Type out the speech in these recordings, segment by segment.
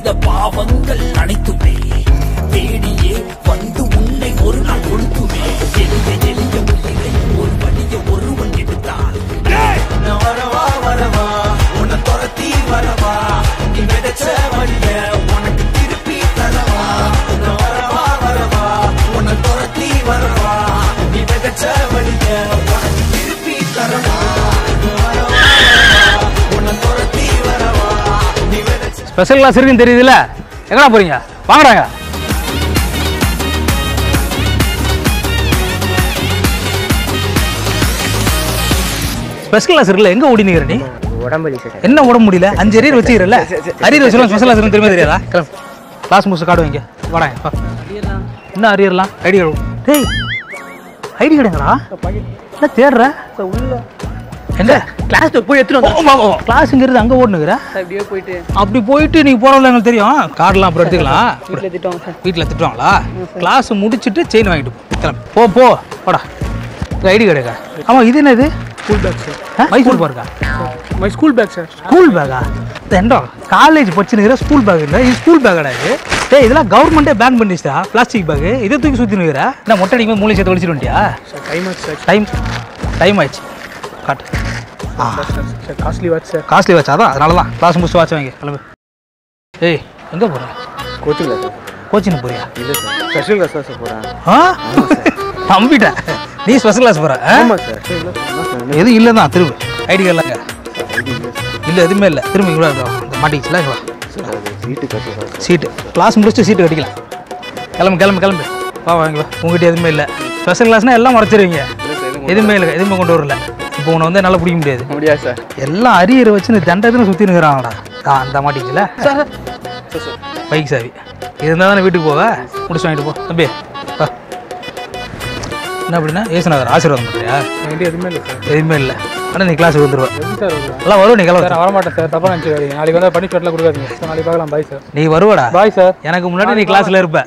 செய்த பாவங்கள் அனைத்துமே தேடியே வந்து உன்னை ஒரு நாள் கொளுத்துமே எளிய எளிய உயிரை ஒரு வழிய ஒருவன் எடுத்தான் நான் வரவா வரவா உன்னை துரத்தி வரவா நீ விதைச்ச வழிய உனக்கு திருப்பி தரவா நான் வரவா வரவா உன்னை துரத்தி வரவா நீ விதைச்ச வழிய உனக்கு திருப்பி தரவா நான் வரவா வரவா உன்னை துரத்தி வரவா நீ விதைச்ச ஸ்பெஷல் கிளாஸ் இருக்குன்னு தெரியுதுல்ல எங்கடா போறீங்க வாங்கடாங்க ஸ்பெஷல் கிளாஸ் இருக்குல்ல எங்க ஓடினுங்கிற நீ உடம்பு சார் என்ன உடம்பு முடியல அஞ்சு அரியர் வச்சுக்கிறல்ல அரியர் வச்சுலாம் ஸ்பெஷல் கிளாஸ் தெரியுமா தெரியாதா கிளம்பு கிளாஸ் முடிச்சு காடு வைங்க வாடாங்க வா. என்ன அரியர்லாம் ஐடி கார்டு டேய் ஐடி கார்டுங்களா என்ன தேடுற எங்க கிளாஸ் போய் எடுத்துட்டு கிளாஸுங்கிறது அங்கே ஓடுனுங்கிற அப்படியே போயிட்டு அப்படி போயிட்டு நீங்க போறவங்கள எங்களுக்கு தெரியும் கார்டெலாம் அப்புறம் எடுத்துக்கலாம் வீட்டில் திட்டுவாங்க சார் வீட்டில் திட்டுவாங்களா கிளாஸ் முடிச்சுட்டு செயின் வாங்கிட்டு போ கிளம்பு போ போ போடா ஐடி கார்டு ஆமா இது என்னது ஸ்கூல் பேக் சார் மைசூர் பார்க்கா my school bag sir school பேக்கா ஏண்டா காலேஜ் படிச்சுனுக்கிற ஸ்கூல் பேக் இல்லை இது ஸ்கூல் பேக்கடா இது டேய் இதெல்லாம் கவர்மெண்ட்டே பேன் பண்ணிச்சா பிளாஸ்டிக் பேக் இதை தூக்கி சுற்றி நிற்கிற என்ன மொட்டை அடிக்கும் மூளை சேர்த்து ஒழிச்சிட்டு வந்துட்டியா சார் டைம் ஆச்சு சார் டைம் டைம் ஆயிடுச்சு காட்டு sir costly watch sir costly watch அதான் அதனால தான் கிளாஸ் முடிச்சு வாட்ச் வாங்கி கிளம்பு ஏய் எங்கே போகிறேன் கோச்சிங் சார் கோச்சிங் போறியா இல்லை சார் ஸ்பெஷல் கிளாஸ் தான் சார் போகிறேன் ஆ நம்பிட்டேன் நீ ஸ்பெஷல் கிளாஸ் போகிற ஆமாம் சார் சார் எதுவும் இல்லை தான் திரும்ப ஐடி கார்டில் இல்லை எதுவுமே இல்லை திரும்ப இங்கே வா. இந்த மாட்டிக்கிச்சுல இங்க வா வீட்டு கட்டு சார் சீட்டு கிளாஸ் முடிச்சுட்டு சீட்டு கட்டிக்கலாம் கிளம்பு கிளம்பு கிளம்பு வா வாங்க வா உங்ககிட்ட எதுவுமே இல்லை ஸ்பெஷல் கிளாஸ்னால் எல்லாம் மறைச்சிருவீங்க எதுவுமே இல்லை எதுவுமே கொண்டு வரல இப்போ உன்னை வந்து என்னால் பிடிக்க முடியாது முடியாது சார் எல்லாம் அரியரை வச்சு நீ தண்டத்துன்னு சுற்றி நிற்கிறாங்கடா ஆ அந்த மாட்டிச்சுல சார் பைக் சாவி இருந்தால் தானே வீட்டுக்கு போவ முடிச்சு வாங்கிட்டு போ தம்பி வா என்ன அப்படின்னா ஏசுநாதர் ஆசீர்வாதம் பண்ணுறியா என்கிட்ட எதுவுமே இல்லை சார் எதுவுமே இல்லை ஆனால் நீ கிளாஸுக்கு வந்துடுவ எதுவும் சார் வருவேன் எல்லாம் வருவ நீ கிளம்ப சார் வரமாட்டேன் சார் தப்பாக நினச்சிக்காதீங்க நாளைக்கு வந்து பனிஷ்மெண்ட்லாம் கொடுக்காதீங்க சார் நாளைக்கு பார்க்கலாம் பாய் சார் நீ வருவடா பாய் சார் எனக்கு முன்னாடி நீ கிளாஸ்ல இருப்ப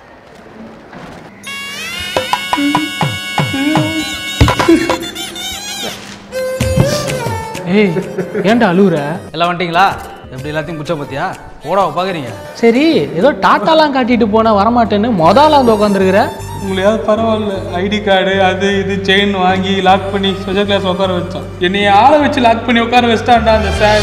ஏய் ஏன்டா அழுகுற எல்லாம் வந்துட்டீங்களா எப்படி எல்லாத்தையும் புச்ச பத்தியா ஓடாவ பாக்குறீங்க சரி ஏதோ டாட்டாலாம் காட்டிட்டு போனா வரமாட்டேன்னு மொதல் வந்து உட்காந்துருக்குற உங்களையாவது பரவாயில்ல ஐடி கார்டு அது இது செயின் வாங்கி லாக் பண்ணி ஸ்பெஷல் கிளாஸ் உட்கார வச்சான் என்னை ஆளை வச்சு லாக் பண்ணி உட்கார வச்சிட்டான்டா அந்த சார்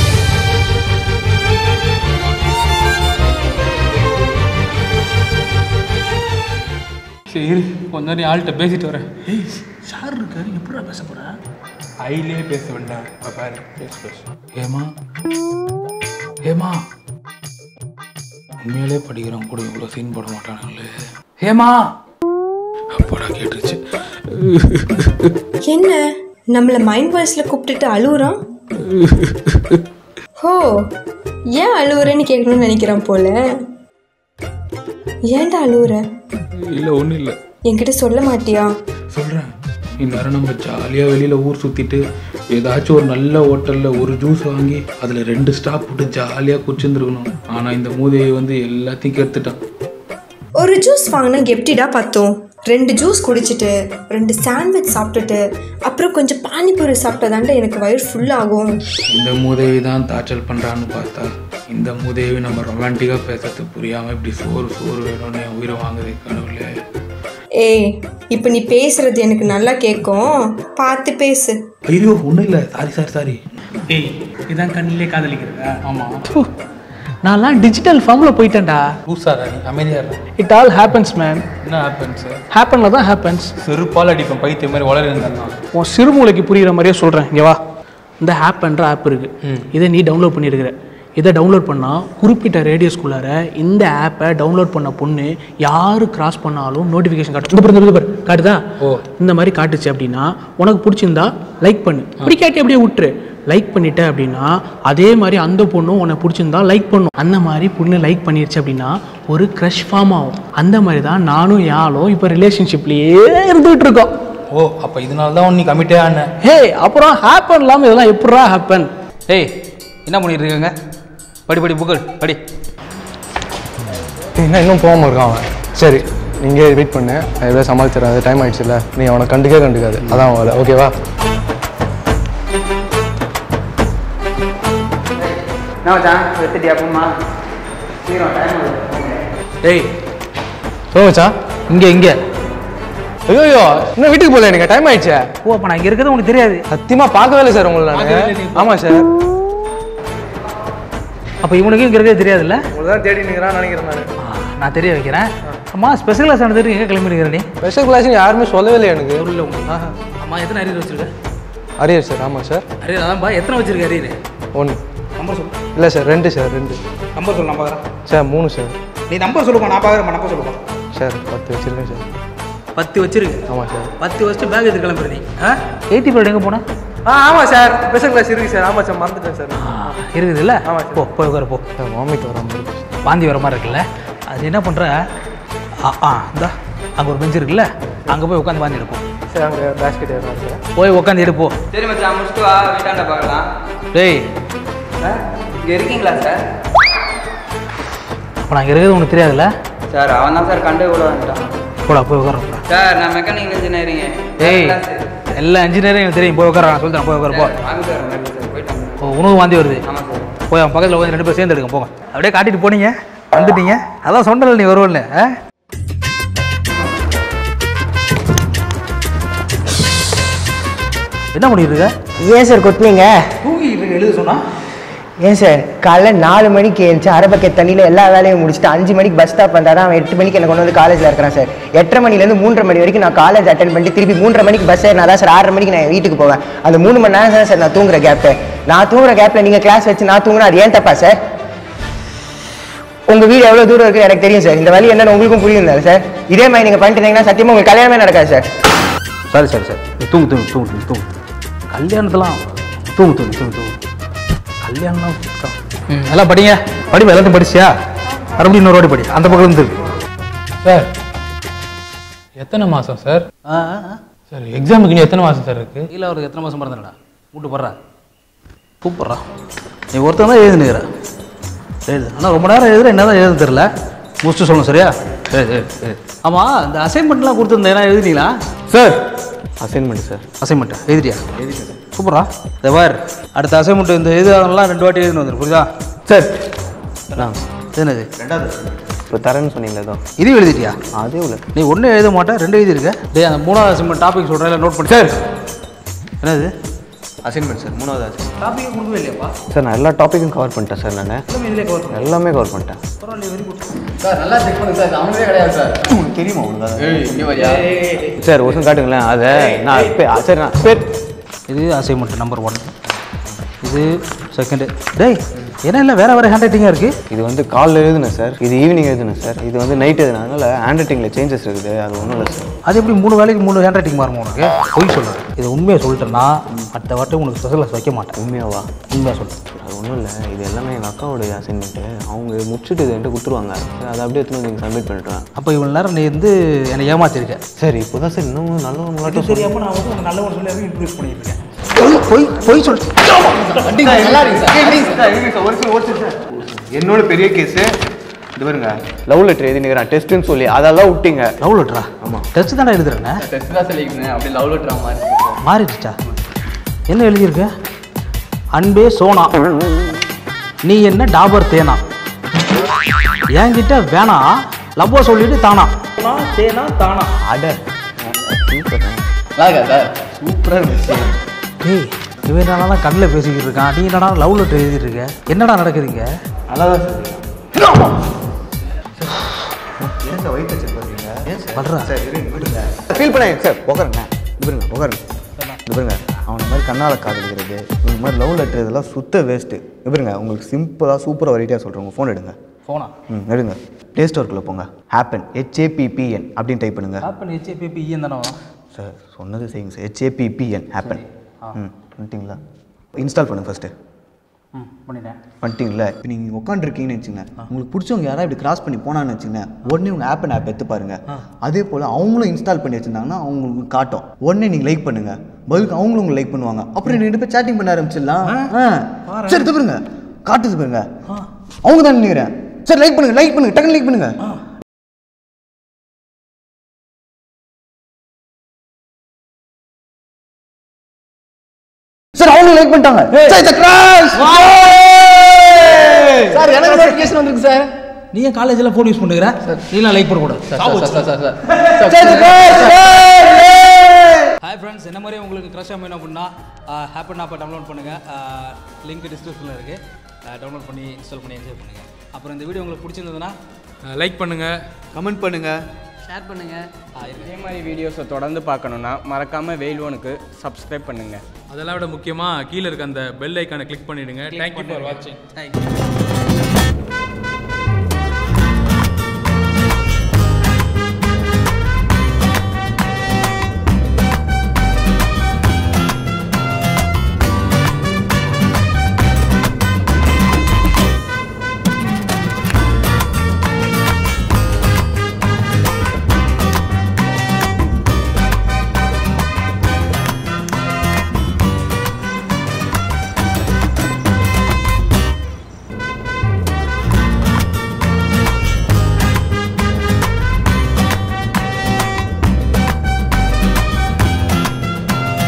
சரி இரு, கொஞ்ச நேரம் ஆள்கிட்ட பேசிட்டு வரேன் ஏய் சார் இருக்காரு எப்படா பேச போற ஐலே பேச வேண்டாம் அப்ப பாரு பேசு பேசு ஏமா ஏமா உண்மையிலே படிக்கிறவங்க கூட இவ்வளோ சீன் போட மாட்டானுங்களே ஏமா அப்பாடா கேட்டுருச்சு என்ன நம்மள மைண்ட் வாய்ஸ்ல கூப்பிட்டுட்டு அழுவுறான் ஹோ ஏன் அழுவுறேன்னு கேட்கணும்னு நினைக்கிறான் போல ஏன்டா அழுவுற இல்லை ஒன்றும் இல்லை என்கிட்ட சொல்ல மாட்டியா சொல்கிறேன் இந்நேரம் நம்ம ஜாலியாக வெளியில் ஊர் சுற்றிட்டு ஏதாச்சும் ஒரு நல்ல ஹோட்டலில் ஒரு ஜூஸ் வாங்கி அதில் ரெண்டு ஸ்டாப் போட்டு ஜாலியாக குடிச்சிருந்துருக்கணும் ஆனால் இந்த மூதையை வந்து எல்லாத்தையும் கெடுத்துட்டான் ஒரு ஜூஸ் வாங்கினா எப்படிடா பார்த்தோம் ரெண்டு ஜூஸ் குடிச்சிட்டு ரெண்டு சாண்ட்விச் சாப்பிட்டுட்டு அப்புறம் கொஞ்சம் பானிபூரி சாப்பிட்டதாண்டா எனக்கு வயிறு ஃபுல் ஆகும் இந்த மூதையை தான் தாச்சல் பண்ணுறான்னு பார்த்தா இந்த மூதையை நம்ம ரொமான்டிக்காக பேசுறது புரியாமல் இப்படி சோறு சோறு வேணும்னு என் உயிரை வாங்குது கடவுளே ஏய் இப்போ நீ பேசுறது எனக்கு நல்லா கேட்கும் பார்த்து பேசு ஐயோ ஒன்றும் இல்லை சாரி சாரி சாரி ஏய் இதான் கண்ணிலே காதலிக்கிறதா ஆமாம் நான்லாம் டிஜிட்டல் ஃபார்மில் போயிட்டேன்டா பூசாரா நீ அமைதியாக இட் ஆல் ஹேப்பன்ஸ் மேன் என்ன ஹேப்பன் சார் ஹேப்பனில் தான் ஹேப்பன்ஸ் செருப்பால் அடிப்பேன் பைத்திய மாதிரி வளர இருந்தான் உன் சிறுமூளைக்கு புரியுற மாதிரியே சொல்கிறேன் இங்கே வா இந்த ஆப்ன்ற ஆப் இருக்குது இதை நீ டவுன்லோட் பண்ணியிருக்கிற இதை டவுன்லோட் பண்ணால் குறிப்பிட்ட ரேடியஸ்குள்ளார இந்த ஆப்பை டவுன்லோட் பண்ண பொண்ணு யார் கிராஸ் பண்ணாலும் நோட்டிஃபிகேஷன் காட்டும் இந்த பாரு, இந்த பாரு, காட்டுதா இந்த மாதிரி காட்டுச்சு அப்படின்னா உனக்கு பிடிச்சிருந்தா லைக் பண்ணு பிடிக்காட்டி அப்படியே விட்டுரு லைக் பண்ணிட்ட அப்படின்னா அதே மாதிரி அந்த பொண்ணும் உன்னை பிடிச்சிருந்தா லைக் பண்ணும் அந்த மாதிரி பொண்ணு லைக் பண்ணிருச்சு அப்படின்னா ஒரு க்ரஷ் ஃபார்ம் ஆகும் அந்த மாதிரி தான் நானும் யாரும் இப்போ ரிலேஷன்ஷிப்லேயே இருந்துகிட்டு இருக்கோம் ஓ அப்போ இதனால தான் நீ கமிட்டே ஆன ஹே அப்புறம் ஹேப்பன் இல்லாமல் இதெல்லாம் எப்படா ஹேப்பன் ஏய் என்ன பண்ணிட்டு இருக்காங்க படி படி புகழ் படி என்ன இன்னும் போகாமல் இருக்கான் அவன் சரி நீங்கள் வெயிட் பண்ணு நான் எதாவது சமாளிச்சிடறேன் அது டைம் ஆயிடுச்சுல்ல நீ அவனை கண்டுக்கே கண்டுக்காது அதான் அவன் வேலை ஓகேவா டேய் சொல்லுங்க மச்சான் இங்கே இங்கே ஐயோ ஐயோ இன்னும் வீட்டுக்கு போகல எனக்கு டைம் ஆயிடுச்சே ஓ அப்போ நான் இங்கே இருக்கிறது உனக்கு தெரியாது சத்தியமா பார்க்கவே இல்லை சார் உங்களை பார்க்கவே இல்லை நீ. நான் ஆமாம் சார் அப்போ இவனுக்கு இங்கே இருக்கிறது தெரியாதுல்ல உங்களை தான் தேடி நிற்கிறான்னு நினைக்கிறேன் நான் ஆ, நான் தெரிய வைக்கிறேன் அம்மா ஸ்பெஷல் கிளாஸ் நடந்துட்டு எங்கே கிளம்பிடுக்கிற நீ ஸ்பெஷல் கிளாஸ் யாருமே சொல்லவே இல்லை எனக்கு இல்லை உங்களுக்கு அம்மா எத்தனை அரியர் வச்சிருக்க அரியர் சார் ஆமாம் சார் அரியர் அதான்ப்பா எத்தனை வச்சிருக்க அரியர் ஒன்று நம்பர் சொல்லு இல்லை சார் ரெண்டு சார் ரெண்டு நம்பர் சொல்லு நான் பார்க்குறேன் சார் மூணு சார் நீ நம்பர் சொல்லுப்பா நான் பார்க்குறேன் நம்பர் சொல்லுப்பா சார் பத்து வச்சிருக்கேன் சார் பத்து வச்சிருக்கு ஆமாம் சார் பத்து வச்சுட்டு பேக் எடுத்து கிளம்புற நீ ஆ எயிட்டி பர்ட் எங்கே போன ஆ ஆமாம் சார் ஸ்பெஷல் கிளாஸ் இருக்குது சார் ஆமாம் சார் மறந்துட்டேன் சார் இருக்குது இல்லை ஆமா, போ போய் உட்கார போ சார் வாமிட் வர மாதிரி இருக்கு. வாந்தி வர மாதிரி இருக்குல்ல அது என்ன பண்ணுற ஆ ஆ இந்தா அங்கே ஒரு பெஞ்ச் இருக்குல்ல அங்கே போய் உட்காந்து வாந்தி எடுப்போம் சார் அங்கே பேஸ்கெட் ஏதாவது இருக்கு போய் உட்காந்து எடுப்போம் சரி மச்சான் முடிச்சுட்டு வா வீட்டாண்ட பார்க்கலாம் டேய் சார் இங்கே இருக்கீங்களா சார் அப்போ நான் இங்கே இருக்கிறது உனக்கு தெரியாதுல்ல சார் அவன் தான் சார் கண்டு கூட வந்துட்டான் போடா போய் உட்கார சார் நான் மெக்கானிக்கல் இன்ஜினியரிங் ஏய் எல்லா இன்ஜினியரும் எனக்கு தெரியும் போய் உட்கார நான் சொல்லித்தரேன் போய் உட்கார போ வாங்க சார் வணக்கம் சார் போயிட்டு வாங்க. ஓ, உனக்கு வாந்தி வருது ஆமாம் சார் போய் அவன் பக்கத்தில் உட்காந்து ரெண்டு பேரும் சேர்ந்து எடுங்க போங்க அப்படியே காட்டிட்டு போனீங்க வந்துட்டீங்க அதான் சொன்னல நீ வருவல்ல ஆ என்ன பண்ணிட்டு இருக்க ஏன் சார் கொட்டினீங்க தூங்கிட்டு இருக்க எழுத சொன்னா ஏன் சார் காலைல நாலு மணிக்கு எழுந்துச்சு அரபக்கை தண்ணியில் எல்லா வேலையும் முடிச்சுட்டு அஞ்சு மணிக்கு பஸ் ஸ்டாப் வந்தால் அவன் எட்டு மணிக்கு என்ன கொண்டு வந்து காலேஜில் இருக்கிறான் சார் எட்டரை மணிலேருந்து மூன்றரை மணி வரைக்கும் நான் காலேஜ் அட்டன் பண்ணிட்டு திருப்பி மூன்றரை மணிக்கு பஸ் ஏறினா தான் சார் ஆறரை மணிக்கு நான் வீட்டுக்கு போவேன் அந்த மூணு மணி நேரம் தான் சார் நான் தூங்குற கேப்பு நான் தூங்குற கேப்பில் நீங்கள் கிளாஸ் வச்சு நான் தூங்குனா அது ஏன் தப்பா சார் உங்கள் வீடு எவ்வளோ தூரம் இருக்குது எனக்கு தெரியும் சார் இந்த வழி என்னன்னு உங்களுக்கும் புரியும் தானே சார் இதே மாதிரி நீங்கள் பண்ணிட்டு இருந்தீங்கன்னா சத்தியமாக உங்களுக்கு கல்யாணமே நடக்காது சார் சரி சரி சரி நீ தூங்கு தூங்கு தூங்கு தூங்கு தூங்கு கல்யாணத்தெல்லாம் தூங்கு தூங்கு தூங்கு தூங்கு கல்யாணம்லாம் சுத்தம். ம் எல்லாம் படிங்க படிப்பு எல்லாத்தையும் படிச்சியா மறுபடியும் இன்னொரு வாட்டி படி அந்த பக்கம் இருந்து சார் எத்தனை மாதம் சார் ஆ ஆ, ஆ சார் எக்ஸாமுக்கு இன்னும் எத்தனை மாதம் சார் இருக்குது கீழே அவருக்கு எத்தனை மாதம் பிறந்தடா கூட்டு போடுறா கூப்பிட்றா நீ ஒருத்தன் தான் எழுதுனுக்கிற எழுது ஆனால் ரொம்ப நேரம் எழுதுற என்ன தான் எழுத தெரில முடிச்சுட்டு சொல்லணும் சரியா சரி சரி சரி ஆமாம் இந்த அசைன்மெண்ட்லாம் கொடுத்துருந்தேன் என்ன எழுதினீங்களா சார் அசைன்மெண்ட் சார் அசைன்மெண்ட்டா எழுதிட்டியா சூப்பரா இந்த பார் அடுத்த அசைன்மெண்ட் இந்த எழுதாதெல்லாம் ரெண்டு வாட்டி எழுதினு வந்துரு புரியுதா சார் இது என்னது இப்போ தரேன்னு சொன்னீங்களே ஏதோ இது எழுதிட்டியா அதே உள்ள நீ ஒன்றும் எழுத மாட்டேன் ரெண்டு எழுதிருக்க டேய் அந்த மூணாவது அசைன்மெண்ட் டாபிக் சொல்கிறேன் நோட் பண்ணி சார் என்னது அசைன்மெண்ட் சார் மூணாவது அசைன்மெண்ட் டாபிக் கொடுக்கவே இல்லையாப்பா சார் நான் எல்லா டாப்பிக்கும் கவர் பண்ணிட்டேன் சார் நான் எல்லாமே இதிலே கவர் எல்லாமே கவர் பண்ணிட்டேன் தெரியுமா உனக்கு சார் ஒரு நிமிஷம் காட்டுங்களேன் அதை நான் பே- சரி நான் பேர் இது அசைன்மெண்ட் நம்பர் ஒன் இது செகண்டு டேய் என்ன இல்லை வேற வேற ஹேண்ட் ரைட்டிங்காக இருக்குது இது வந்து காலைல எழுதுனேன் சார் இது ஈவினிங் எழுதுனேன் சார் இது வந்து நைட் எழுதுனேன் அதனால ஹேண்ட் ரைட்டிங்கில் சேஞ்சஸ் இருக்குது அது ஒன்றும் இல்லை சார் அது எப்படி மூணு வேலைக்கு மூணு ஹேண்ட் ரைட்டிங் மாறுமா உனக்கு பொய் சொல்லுறேன் இது உண்மையை சொல்லிட்டேன்னா அடுத்த வாட்டி உனக்கு ஸ்பெஷல் கிளாஸ் வைக்க மாட்டேன் உண்மையாவா உண்மையாக சொல்றேன் அது ஒன்றும் இல்லை இது எல்லாமே எங்கள் அக்காவோடைய அசைன்மெண்ட்டு அவங்க முடிச்சுட்டு இது என்கிட்ட கொடுத்துருவாங்க சார் அதை அப்படியே எடுத்துன்னு நீங்கள் சப்மிட் பண்ணிட்டுவேன் அப்போ இவ்வளோ நேரம் நீ வந்து என்னை ஏமாத்திருக்க சார் இப்போ தான் சார் இன்னும் நல்லவங்களாட்டம் தெரியாமல் நான் வந்து உனக்கு நல்ல ஒரு சொல்லி இன்ட்ரடியூஸ் பண்ணியிருக்கேன் பொய் பொய் பொய் சொல் என்னோட பெரிய கேஸு இது பாருங்க லவ் லெட்டர் எழுதி நிற்கிறேன் டெஸ்ட்டுன்னு சொல்லி அதெல்லாம் விட்டீங்க லவ் லெட்டரா ஆமாம் டெஸ்ட் தானே எழுதுறேன் டெஸ்ட் தான் சொல்லிக்கிறேன் அப்படி லவ் லெட்டர் மாதிரி மாறிடுச்சா என்ன எழுதியிருக்க அன்பே சோனா நீ என்ன டாபர் தேனா என்கிட்ட வேணாம் லவ்வ சொல்லிட்டு தானா தேனா தானா அட நல்லா இருக்கா சார் சூப்பராக இருந்துச்சு டேய் இவன் என்னடா தான் கண்ணில் பேசிக்கிட்டு இருக்கான் நீ என்னடா லவ் லெட்டர் எழுதிட்டு இருக்க என்னடா நடக்குதுங்க நல்லா தான் சார் ஏன் சார் வயிற்று வச்சு பார்த்தீங்க ஏன் சார் பண்றா சார் இருங்க விடுங்க ஃபீல் பண்ணேன் சார் உட்காருங்க இது பாருங்க உட்காருங்க இது பாருங்க அவனை மாதிரி கண்ணால் காதலிக்கிறது இந்த மாதிரி லவ் லெட்டர் இதெல்லாம் சுத்த வேஸ்ட்டு இது பாருங்க உங்களுக்கு சிம்பிளாக சூப்பராக வெரைட்டியாக சொல்கிறேன் உங்கள் ஃபோன் எடுங்க ஃபோனா ம் எடுங்க ப்ளே ஸ்டோருக்குள்ளே போங்க ஹேப்பன் ஹெச்ஏபிபிஎன் அப்படின்னு டைப் பண்ணுங்க ஆப்பன் ஹெச்ஏபிபி இஎன் தானே வரும் சார் சொன்னது செய்யுங்க சார் ஹெச்ஏபிபிஎன் ஹேப்பன் ம் பண்ணிட்டீங்களா இன்ஸ்டால் பண்ணுங்க ஃபஸ்ட்டு ம் பண்ணிட்டேன் பண்ணிட்டீங்களா இப்போ நீங்கள் உட்காந்துருக்கீங்கன்னு வச்சுங்க உங்களுக்கு பிடிச்சவங்க யாராவது இப்படி கிராஸ் பண்ணி போனான்னு வச்சுங்க உடனே உங்கள் ஆப் ஆப் எடுத்து பாருங்க அதே போல் அவங்களும் இன்ஸ்டால் பண்ணி வச்சிருந்தாங்கன்னா அவங்களுக்கு காட்டும் உடனே நீங்கள் லைக் பண்ணுங்க பதிலுக்கு அவங்களும் உங்களுக்கு லைக் பண்ணுவாங்க அப்புறம் ரெண்டு பேர் சேட்டிங் பண்ண ஆரம்பிச்சிடலாம் ஆ. சரி இது பாருங்க காட்டுது பாருங்க அவங்க தான் நினைக்கிறேன் சரி லைக் பண்ணுங்க லைக் பண்ணுங்க டக்குனு லைக் பண்ணுங்க சார் அவங்க லைக் பண்ணிட்டாங்க சார் இந்த கிராஷ் சார் எனக்கு நோட்டிஃபிகேஷன் வந்திருக்கு சார் நீ ஏன் காலேஜில் ஃபோன் யூஸ் பண்ணுகிற நீலாம் லைக் பண்ணக்கூடாது sir sir sir sir hi friends என்ன மாதிரி உங்களுக்கு க்ரஷ் வேணும் அப்படின்னா ஹேப்பன் ஆப்பை டவுன்லோட் பண்ணுங்கள் லிங்க் டிஸ்கிரிப்ஷனில் இருக்குது டவுன்லோட் பண்ணி இன்ஸ்டால் பண்ணி என்ஜாய் பண்ணுங்கள் அப்புறம் இந்த வீடியோ உங்களுக்கு பிடிச்சிருந்ததுன்னா லைக் பண்ணுங்கள் கமெண்ட் பண்ணுங்கள் ஷேர் பண்ணுங்க ஆ, இருக்கு. இதே மாதிரி வீடியோஸை தொடர்ந்து பார்க்கணுன்னா மறக்காமல் வெயில்வோனுக்கு சப்ஸ்கிரைப் பண்ணுங்கள் அதெல்லாம் விட முக்கியமாக கீழே இருக்க அந்த பெல் ஐக்கானை கிளிக் பண்ணிவிடுங்க தேங்க்யூ ஃபார் வாட்சிங் Thank you.